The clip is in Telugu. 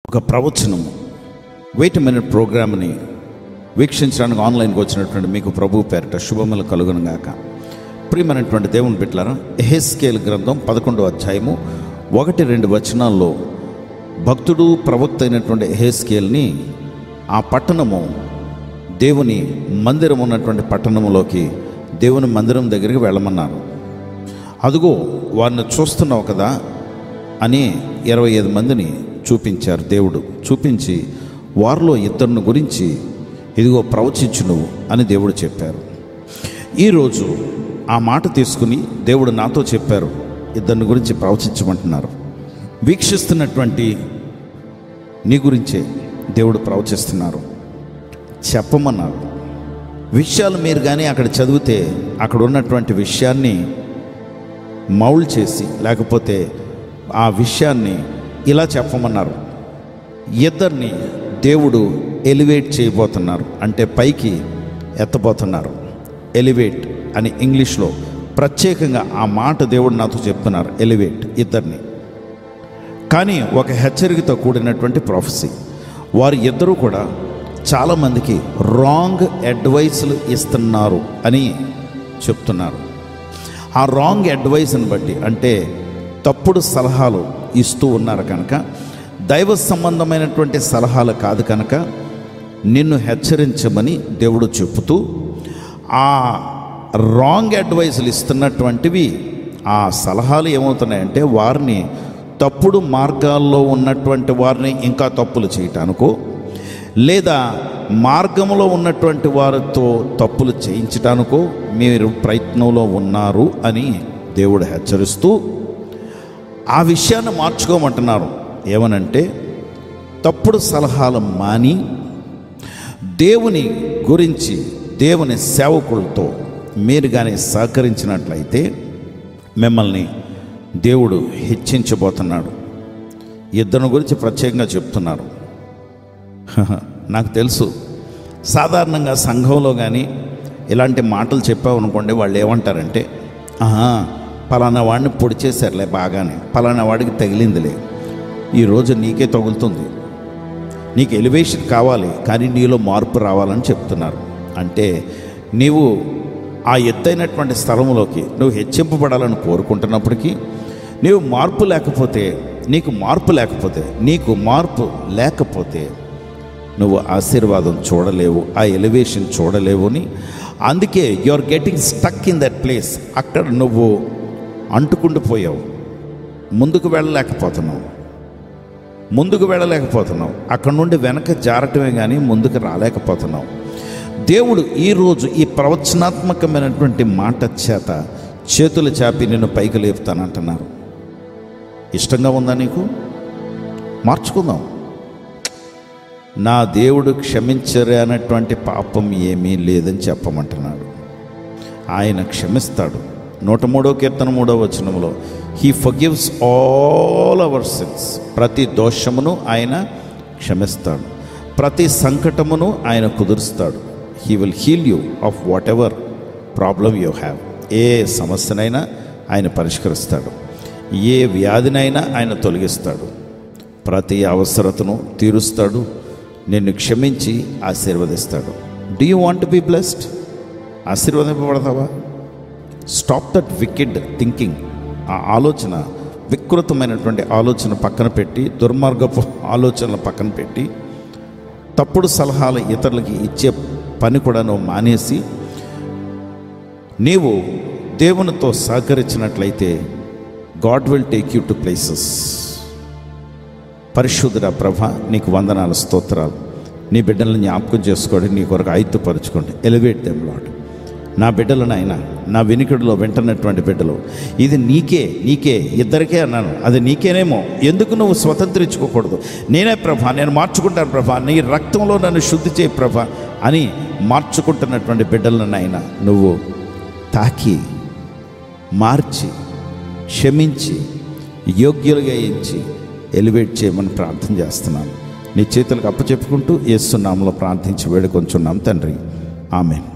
ఒక ప్రవచనము వెయిట్ మినిట్ ప్రోగ్రామ్ని వీక్షించడానికి ఆన్లైన్కి వచ్చినటువంటి మీకు ప్రభు పేరిట శుభములు కలుగునుగాక ప్రియమైనటువంటి దేవుని బిడ్డలారా ఎహెస్కేల్ గ్రంథం పదకొండవ అధ్యాయము ఒకటి రెండు వచనాల్లో భక్తుడు ప్రవక్త అయినటువంటి ఎహెస్కేల్ని ఆ పట్టణము దేవుని మందిరం ఉన్నటువంటి పట్టణంలోకి దేవుని మందిరం దగ్గరికి వెళ్ళమన్నారు అదుగో వారిని చూస్తున్నావు కదా అని ఇరవై ఐదు మందిని చూపించారు దేవుడు చూపించి వారిలో ఇద్దరిని గురించి ఇదిగో ప్రవచించు నువ్వు అని దేవుడు చెప్పారు ఈరోజు ఆ మాట తీసుకుని దేవుడు నాతో చెప్పారు ఇద్దరిని గురించి ప్రవచించమంటున్నారు వీక్షిస్తున్నటువంటి నీ గురించే దేవుడు ప్రవచిస్తున్నారు చెప్పమన్నారు విషయాలు మీరు కానీ అక్కడ చదివితే అక్కడ ఉన్నటువంటి విషయాన్ని మౌల్ చేసి లేకపోతే ఆ విషయాన్ని ఇలా చెప్పమన్నారు ఇద్దరిని దేవుడు ఎలివేట్ చేయబోతున్నారు అంటే పైకి ఎత్తబోతున్నారు ఎలివేట్ అని ఇంగ్లీష్లో ప్రత్యేకంగా ఆ మాట దేవుడు నాతో చెప్తున్నారు ఎలివేట్ ఇద్దరిని కానీ ఒక హెచ్చరికతో కూడినటువంటి ప్రొఫెసీ వారు ఇద్దరూ కూడా చాలామందికి రాంగ్ అడ్వైస్లు ఇస్తున్నారు అని చెప్తున్నారు ఆ రాంగ్ అడ్వైస్ని బట్టి అంటే తప్పుడు సలహాలు ఇస్తూ ఉన్నారు కనుక దైవ సంబంధమైనటువంటి సలహాలు కాదు కనుక నిన్ను హెచ్చరించమని దేవుడు చెబుతూ ఆ రాంగ్ అడ్వైజులు ఇస్తున్నటువంటివి ఆ సలహాలు ఏమవుతున్నాయంటే వారిని తప్పుడు మార్గాల్లో ఉన్నటువంటి వారిని ఇంకా తప్పులు చేయటానికో లేదా మార్గంలో ఉన్నటువంటి వారితో తప్పులు చేయించటానికో మీరు ప్రయత్నంలో ఉన్నారు అని దేవుడు హెచ్చరిస్తూ ఆ విషయాన్ని మార్చుకోమంటున్నారు ఏమనంటే తప్పుడు సలహాలు మాని దేవుని గురించి దేవుని సేవకులతో మీరు కానీ సహకరించినట్లయితే మిమ్మల్ని దేవుడు హెచ్చించబోతున్నాడు ఇద్దరిని గురించి ప్రత్యేకంగా చెప్తున్నారు హహ, నాకు తెలుసు సాధారణంగా సంఘంలో కానీ ఇలాంటి మాటలు చెప్పామనుకోండి వాళ్ళు ఏమంటారంటే ఆహా పలానా వాడిని పొడి చేశారులే బాగానే పలానా వాడికి తగిలిందిలే ఈరోజు నీకే తగులుతుంది నీకు ఎలివేషన్ కావాలి కానీ నీలో మార్పు రావాలని చెప్తున్నారు అంటే నీవు ఆ ఎత్తైనటువంటి స్థలంలోకి నువ్వు హెచ్చింపబడాలని కోరుకుంటున్నప్పటికీ నీవు మార్పు లేకపోతే నీకు మార్పు లేకపోతే నీకు మార్పు లేకపోతే నువ్వు ఆశీర్వాదం చూడలేవు ఆ ఎలివేషన్ చూడలేవు అని అందుకే you are getting stuck in that place అక్కడ నువ్వు అంటుకుంటూ పోయావు ముందుకు వెళ్ళలేకపోతున్నావు ముందుకు వెళ్ళలేకపోతున్నావు అక్కడ నుండి వెనక జారటమే కానీ ముందుకు రాలేకపోతున్నావు దేవుడు ఈరోజు ఈ ప్రవచనాత్మకమైనటువంటి మాట చేత చేతులు చాపి నిన్ను పైకి లేపుతానంటున్నారు ఇష్టంగా ఉందా నీకు మార్చుకుందాం నా దేవుడు క్షమించరే అన్నటువంటి పాపం ఏమీ లేదని చెప్పమంటున్నాడు ఆయన క్షమిస్తాడు నూట మూడో కీర్తన మూడో వచనంలో he forgives all our sins ప్రతి దోషమును ఆయన క్షమిస్తాడు ప్రతి సంకటమును ఆయన కుదురుస్తాడు he will heal you of whatever problem you have ఏ సమస్యనైనా ఆయన పరిష్కరిస్తాడు ఏ వ్యాధినైనా ఆయన తొలగిస్తాడు ప్రతి అవసరతను తీరుస్తాడు నిన్ను క్షమించి ఆశీర్వదిస్తాడు do you want be blessed ఆశీర్వదింపబడతావా స్టాప్ దట్ వికెడ్ థింకింగ్ ఆ ఆలోచన వికృతమైనటువంటి ఆలోచన పక్కన పెట్టి దుర్మార్గపు ఆలోచనలు పక్కన పెట్టి తప్పుడు సలహాలు ఇతరులకి ఇచ్చే పని కూడా నువ్వు మానేసి నీవు దేవునితో సహకరించినట్లయితే God will take you to places పరిశుద్ధుడ ప్రభ నీకు వందనాలు స్తోత్రాలు నీ బిడ్డలను జ్ఞాపకం చేసుకోండి నీ కొరకు ఆయుత్తపరచుకోండి ఎలివేట్ దెమ్ లాడ్ నా బిడ్డలను ఆయన నా వెనుకడిలో వెంటనటువంటి బిడ్డలు ఇది నీకే నీకే ఇద్దరికే అన్నాను అది నీకేనేమో ఎందుకు నువ్వు స్వతంత్రించుకోకూడదు నేనే ప్రభ నేను మార్చుకుంటాను ప్రభ నీ రక్తంలో నన్ను శుద్ధి చేయి ప్రభ అని మార్చుకుంటున్నటువంటి బిడ్డలను ఆయన నువ్వు తాకి మార్చి క్షమించి యోగ్యులుగా ఎంచి ఎలివేట్ చేయమని ప్రార్థన చేస్తున్నాను నీ చేతులకు అప్పచెప్పుకుంటూ ఏస్తున్నాంలో ప్రార్థించి వేడుకొంచున్నాం తండ్రి ఆమె